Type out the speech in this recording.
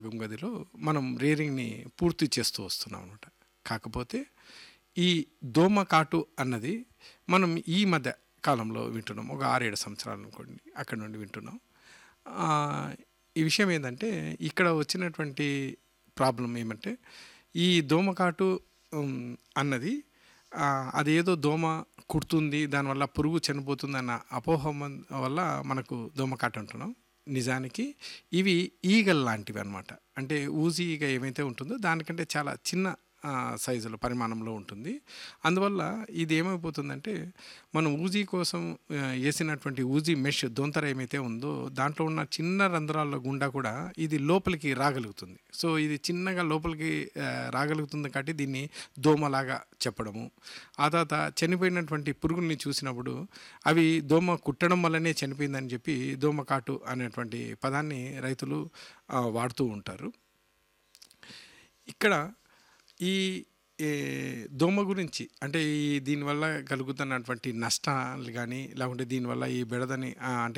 గదిలో మనం రేరింగ్ని పూర్తి చేస్తూ వస్తున్నాం అనమాట కాకపోతే ఈ దోమ కాటు అన్నది మనం ఈ మధ్య కాలంలో వింటున్నాం ఒక ఆరేడు సంవత్సరాలు అనుకోండి అక్కడ నుండి వింటున్నాం ఆ, ఈ విషయం ఏంటంటే ఇక్కడ వచ్చినటువంటి ప్రాబ్లం ఏమంటే ఈ దోమకాటు ఉమ్, అన్నది ఆ, అదేదో దోమ కుడుతుంది దానివల్ల పురుగు చనిపోతుంది అన్న అపోహ మన్- వల్ల మనకు దోమకాటు అంటున్నాం నిజానికి ఇవి ఈగల్ లాంటివి అనమాట అంటే ఊజీ ఈగ ఏమైతే ఉంటుందో దానికంటే చాలా చిన్న ఆ, సైజులో పరిమాణంలో ఉంటుంది అందువల్ల ఇది ఏమైపోతుందంటే మనం ఊజీ కోసం ఆ, వేసినటువంటి ఊజీ మెష్ దొంతర ఏమైతే ఉందో దాంట్లో ఉన్న చిన్న రంధ్రాల గుండా కూడా ఇది లోపలికి రాగలుగుతుంది సో ఇది చిన్నగా లోపలికి ఆ, రాగలుగుతుంది కాబట్టి దీన్ని దోమలాగా చెప్పడము ఆ తర్వాత చనిపోయినటువంటి పురుగుల్ని చూసినప్పుడు అవి దోమ కుట్టడం వల్లనే చనిపోయిందని చెప్పి దోమ కాటు అనేటువంటి పదాన్ని రైతులు ఆ, వాడుతూ ఉంటారు ఇక్కడ ఈ ఏ, దోమ గురించి అంటే ఈ దీనివల్ల కలుగుతున్నటువంటి నష్టాలు కానీ లేకుంటే దీనివల్ల ఈ బెడదని ఆ, అంటే